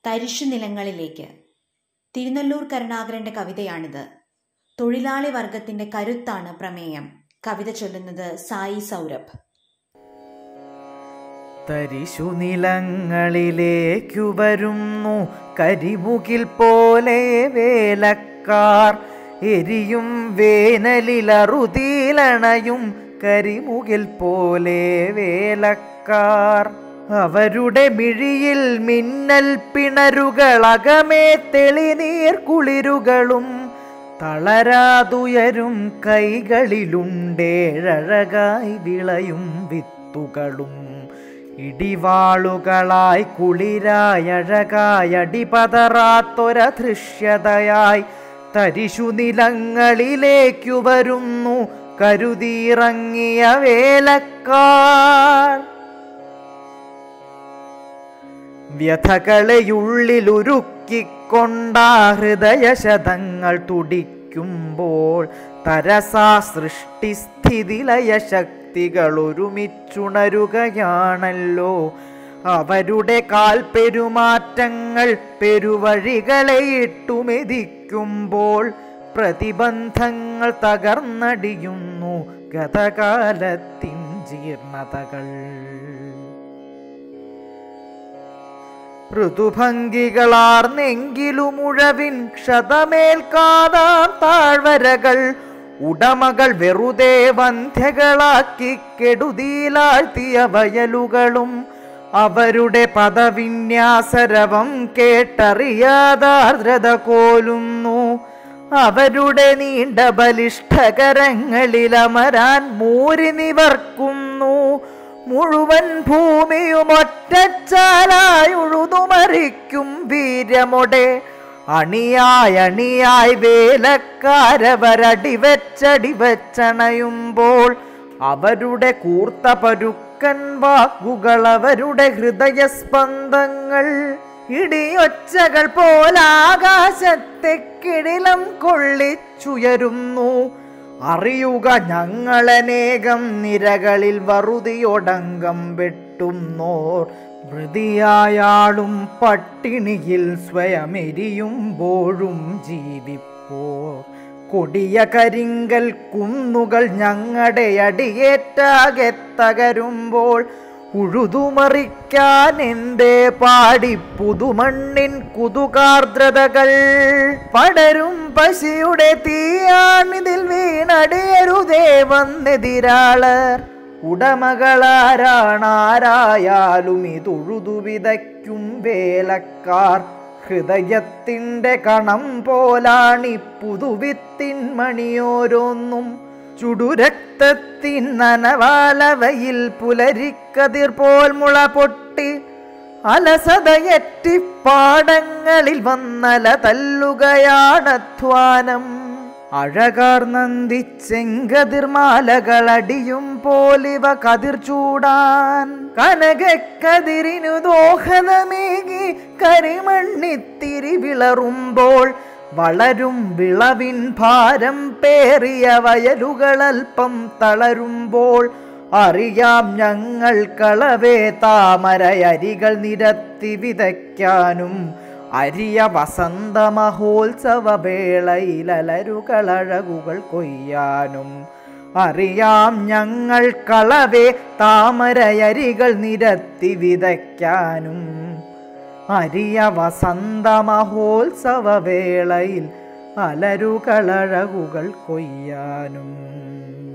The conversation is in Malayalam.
തരിശു നിലങ്ങളിലേക്ക് തിരുനെല്ലൂർ കരുണാകരന്റെ കവിതയാണിത് തൊഴിലാളി വർഗത്തിന്റെ കരുത്താണ് പ്രമേയം കവിത ചൊല്ലുന്നത് സായി സൗരഭ് തരിശു നിലങ്ങളിലേക്കു വരുന്നു കരിമുകിൽ പോലെ വേലക്കാർ എരിയും വേനലിലറുതിയിലണയും കരിമുകിൽ പോലെ വേലക്കാർ അവരുടെ മിഴിയിൽ മിന്നൽ പിണരുകളകമേ തെളിനീർ കുളിരുകളും തളരാതുയരും കൈകളിലുണ്ടേഴകായി വിളയും വിത്തുകളും ഇടിവാളുകളായി കുളിരായി അഴകായി അടിപതറാത്തൊര ദൃശ്യതയായി തരിശു നിലങ്ങളിലേക്കു വരുന്നു കരുതിയിറങ്ങിയ വേലക്കാർ വ്യഥകളെയുള്ളിലുരുക്കിക്കൊണ്ടാ ഹൃദയശതങ്ങൾ തുടിക്കുമ്പോൾ തരസാ സൃഷ്ടിസ്ഥിതിലയ ശക്തികൾ ഒരുമിച്ചുണരുകയാണല്ലോ അവരുടെ കാൽ പെരുമാറ്റങ്ങൾ പെരുവഴികളെ ഇട്ടുമെതിക്കുമ്പോൾ പ്രതിബന്ധങ്ങൾ തകർന്നടിയുന്നു ഗതകാലത്തിൻ ജീർണതകൾ ഋതുഭംഗികളാർന്നെങ്കിലും ഉഴവിൻ ക്ഷതമേൽക്കാതാം താഴ്വരകൾ ഉടമകൾ വെറുതെ വന്ധ്യകളാക്കി കെടുതിയിലാഴ്ത്തിയ വയലുകളും അവരുടെ പദവിന്യാസരവം കേട്ടറിയാതാർദ്രത കോലുന്നു അവരുടെ നീണ്ട ബലിഷ്ഠകരങ്ങളിലമരാൻ മൂരി നിവർക്കുന്നു മുഴുവൻ ഭൂമിയും ഒറ്റച്ചാലായി ഉഴുതുമറിക്കും വീര്യമൊടെ അണിയായി അണിയായി വേലക്കാരവരടിവെച്ചടിവെച്ചണയുമ്പോൾ അവരുടെ കൂർത്ത പരുക്കൻ വാക്കുകൾ അവരുടെ ഹൃദയസ്പന്ദങ്ങൾ ഇടിയൊച്ചകൾ പോലാകാശത്തെ കിടിലം കൊള്ളിച്ചുയരുന്നു അറിയുക ഞങ്ങളനേകം നിരകളിൽ വറുതിയൊടങ്കം വെട്ടുന്നോർ മൃതിയായാളും പട്ടിണിയിൽ സ്വയമെരിയുമ്പോഴും ജീവിപ്പോർ കൊടിയ കരിങ്കൽ കുന്നുകൾ ഞങ്ങളുടെ അടിയേറ്റാകെ തകരുമ്പോൾ ഉഴുതുമറിക്കാൻ എന്തേ പാടി പുതുമണ്ണിൻ കുതുകാർദ്രതകൾ പടരും പശിയുടെ തീയാണിതിൽ വീണടിയരുതേ വന്നെതിരാളർ ഉടമകളാരാണാരായാലും ഇതൊഴുതു വിതയ്ക്കും വേലക്കാർ ഹൃദയത്തിൻ്റെ കണം പോലാണി പുതുവിത്തിൻ മണിയോരോന്നും ചുടുരക്തത്തിൻ നനവാലവയിൽ പുലരിക്കതിർ പോൽ മുള പൊട്ടി അലസതയറ്റി പാടങ്ങളിൽ വന്നല തല്ലുകയാണധ്വാനം അഴകാർ നന്ദിച്ചെങ്കതിർമാലകളടിയും പോലിവ കതിർ ചൂടാൻ കനകക്കതിരിനു ദോഹനമേകി കരിമണ്ണിത്തിരി വിളറുമ്പോൾ വളരും വിളവിൻ ഭാരം പേറിയ വയലുകളൽപ്പം തളരുമ്പോൾ അറിയാം ഞങ്ങൾ കളവേ താമരയരികൾ നിരത്തി വിതയ്ക്കാനും അരിയ വസന്ത മഹോത്സവ വേളയിലലരുകളഴകുകൾ കൊയ്യാനും അറിയാം ഞങ്ങൾ കളവേ താമരയരികൾ നിരത്തി വിതയ്ക്കാനും അരിയ വസന്ത മഹോത്സവ വേളയിൽ അലരുകളഴകുകൾ കൊയ്യാനും